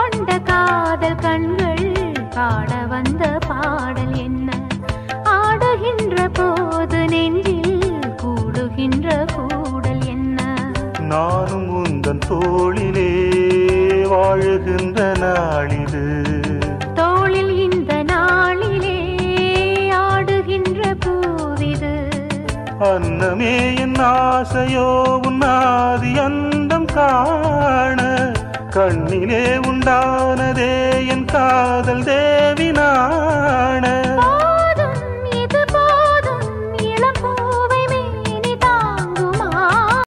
கொண்ட காதல் கண்கள் பாட வந்த பாடல் என்ன ஆடுகின்ற போது நெஞ்சில் கூடுகின்ற கூடல் என்ன நானும் உந்தன் தோளிலே வாழுகின்ற நாளிது தோளில் இந்த நாளிலே ஆடுகின்ற பூவிது அன்னமே என் ஆசையோ உன்னாதி அந்தம் காண கண்ணிலே உண்டா